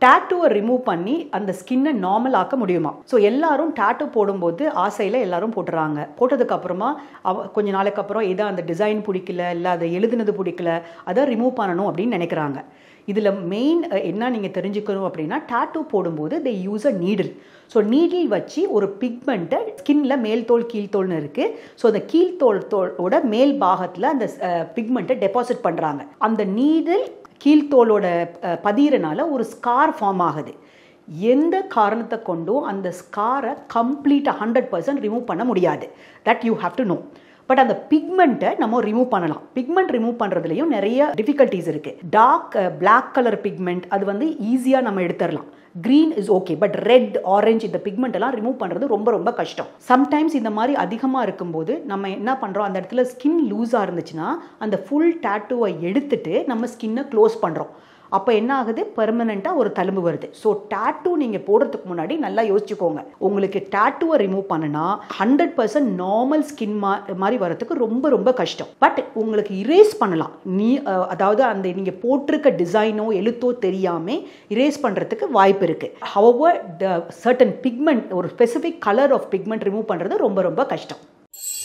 டேட்டூவை remove பண்ணி அந்த ஸ்கின்னை நார்மல் ஆக்க முடியுமா ஸோ எல்லாரும் டேட்டூ போடும்போது ஆசையில் எல்லாரும் போட்டுறாங்க போட்டதுக்கு அப்புறமா அவ கொஞ்ச நாளைக்கு அப்புறம் ஏதோ அந்த டிசைன் பிடிக்கல இல்லை அதை எழுதுனது பிடிக்கல அதை ரிமூவ் பண்ணணும் அப்படின்னு நினைக்கிறாங்க இதில் மெயின் என்ன நீங்கள் தெரிஞ்சுக்கணும் அப்படின்னா டேட்டூ போடும்போது they use a needle so needle வச்சு ஒரு பிக்மெண்ட்டை ஸ்கின்ல மேல் தோல் கீழ்த்தோல்னு இருக்குது ஸோ அந்த கீழ்த்தோல் தோலோட மேல் பாகத்தில் அந்த பிக்மெண்ட்டை டெபாசிட் பண்ணுறாங்க அந்த நீடில் கீழ்த்தோலோட அஹ், பதியறனால ஒரு ஸ்கார் ஃபார்ம் ஆகுது எந்த காரணத்தை கொண்டும் அந்த ஸ்காரை கம்ப்ளீட்டாக ஹண்ட்ரட் பர்சன்ட் ரிமூவ் பண்ண முடியாது that you have to know but அந்த பிக்மெண்ட்டை நம்ம ரிமூவ் பண்ணலாம் பிக்மெண்ட் ரிமூவ் பண்ணுறதுலையும் நிறைய டிஃபிகல்ட்டிஸ் இருக்குது டார்க் பிளாக் கலர் பிக்மெண்ட் அது வந்து ஈஸியாக நம்ம எடுத்துடலாம் green is okay but red orange இந்த பிக்மெண்ட் எல்லாம் ரிமூவ் பண்ணுறது ரொம்ப ரொம்ப கஷ்டம் சம்டைம்ஸ் இந்த மாதிரி அதிகமாக இருக்கும்போது நம்ம என்ன பண்ணுறோம் அந்த இடத்துல ஸ்கின் லூஸாக இருந்துச்சுன்னா அந்த ஃபுல் டேட்டூவை எடுத்துட்டு நம்ம ஸ்கின்னை க்ளோஸ் பண்ணுறோம் அப்போ என்ன ஆகுது பெர்மனெண்ட்டாக ஒரு தழும்பு வருது ஸோ டேட்டூ நீங்கள் போடுறதுக்கு முன்னாடி நல்லா யோசிச்சுக்கோங்க உங்களுக்கு டேட்டூவை ரிமூவ் பண்ணுனா ஹண்ட்ரட் பர்சன்ட் நார்மல் ஸ்கின் மாதிரி வரதுக்கு ரொம்ப ரொம்ப கஷ்டம் பட் உங்களுக்கு இரேஸ் பண்ணலாம் நீ அஹ், அதாவது அந்த நீங்கள் போட்டிருக்க டிசைனோ எழுத்தோ தெரியாமல் இரேஸ் பண்ணுறதுக்கு வாய்ப்பு இருக்குது ஹவவர் த சர்டன் பிக்மெண்ட் ஒரு specific colour of pigment remove பண்ணுறது ரொம்ப ரொம்ப கஷ்டம்